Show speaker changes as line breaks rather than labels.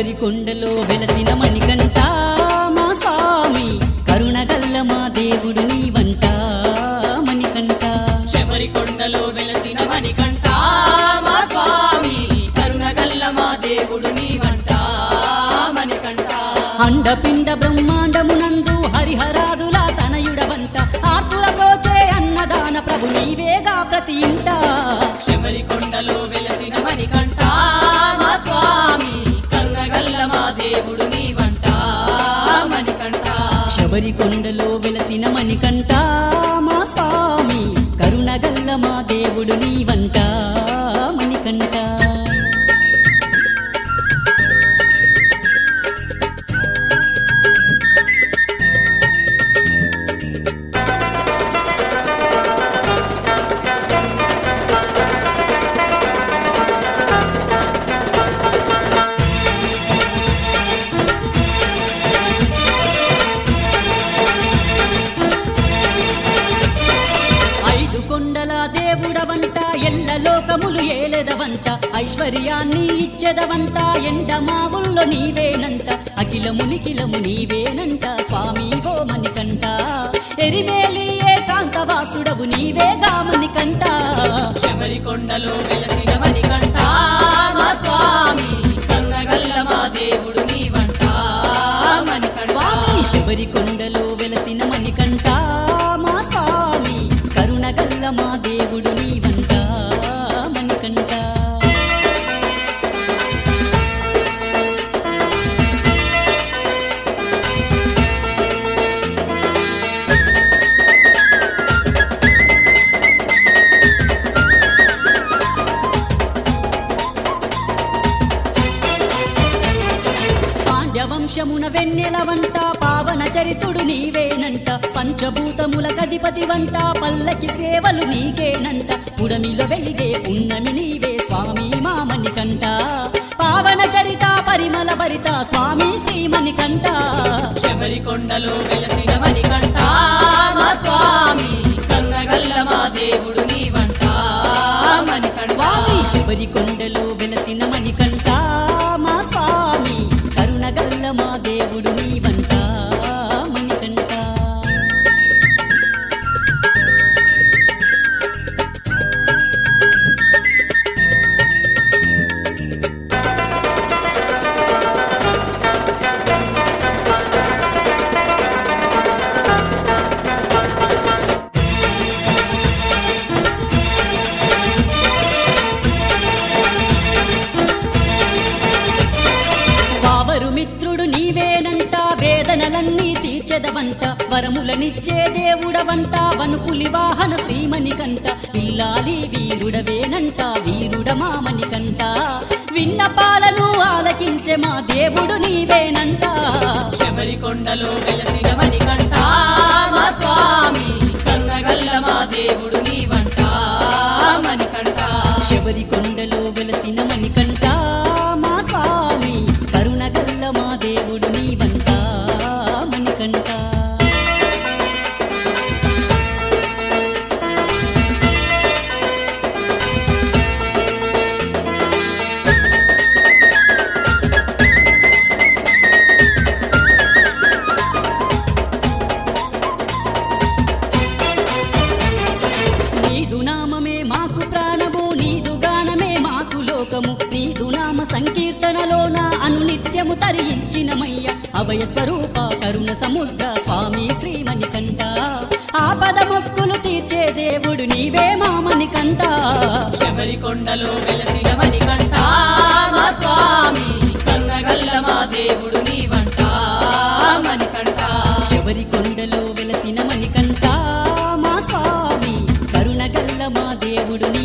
శబరి కొండలో వెలసిన మణికంట మా స్వామి కరుణగల్ల మా దేవుడు నీవంట మణికంట
శబరి కొండలో వెలసిన మణికంఠ మా స్వామి కరుణగల్ల మా దేవుడు నీవంట మణికంఠ
అండపిండ బ్రహ్మాండమునందు హరిహరాదుల తనయుడవంట ఆర్తుల కోచే అన్నదాన ప్రభు నీవేగా ప్రతి ఇంట
శబరి కొండలో వెలసిన మణికంఠ మా స్వామి కరుణగల్ల మా దేవుడు నీవంట మణికంఠ
శబరి కొండలో వెలసిన మణికంట మా స్వామి కరుణగల్ల మా దేవుడు నీవంట మణికంట ఐదు కొండల దేవుడవంట ఎల్ల లోకములు ఏలెదవంట ఐశ్వర్యాన్ని ఇచ్చెదవంట ఎండమావుల్లో నీవేనంట అఖిలము నిఖిలము నీవేనంట స్వామి ఓ మణికంట ఎరిమేలి ఏకాంతవాసుడవు నీవేగా మణికంట
శబరి కొండలో వెలసిన మణికంఠ మా స్వామి కరుణగల్ల మా దేవుడు నీవంట మణికంఠ
స్వామి శబరి కొండలో వెలసిన మణికంట మా స్వామి కరుణగల్ల మా దేవుడు నీవంట మణికంట పాండ్యవంశమున వెన్నెల వంట పావన చరితుడు నీవేనంట పంచభూతముల కధిపతి వంట పల్లకి సేవలు నీకేనంట పుడమిలో వెలిగే పున్నమి నీవే స్వామి మామని కంట పావన చరిత పరిమళ భరిత స్వామి శ్రీమణి కంట
శబరి కొండలో వెలసిన మణికంఠ మా స్వామి కరుణగల్ల మా దేవుడు నీవంట మణికంఠ
స్వామి శబరి కొండలో వెలసిన మణికంట మా స్వామి కరుణగల్ల మా దేవుడు నీవంట మణికంట వావరు మిత్రుడు నీవేనంట వేదనలన్నీ తీర్చెదవంట వరములనిచ్చే దేవుడవంట వనుపులి వాహన శ్రీమణి కంట ఇల్లాలి వీరుడవేనంట వీరుడ మామని కంట విన్నపాలను ఆలకించే మా దేవుడు నీవేనంట
శబరి కొండలో వెలసిన మణికంఠ మా స్వామి కరుణగల్ల మా దేవుడు నీవంట మణికంఠ
శబరి కొండలో వెలసిన మణికంట మా స్వామి కరుణగల్ల మా దేవుడు నీవంట మణికంట నీదు నామమే మాకు ప్రాణము నీదు గానమే మాకు లోకము నీదు నామ సంకీర్తనలోన అనునిత్యము తరించినమయ్య అభయ స్వరూప కరుణ సముద్ర స్వామి శ్రీమణి కంట ఆపద మొక్కులు తీర్చే దేవుడు నీవే మామని కంట
శబరి కొండలో వెలసిన మణికంఠ మా స్వామి కరుణగల్ల మా దేవుడు నీవంట మణికంఠ
శబరి కొండలో వెలసిన మణికంట మా స్వామి కరుణగల్ల మా దేవుడు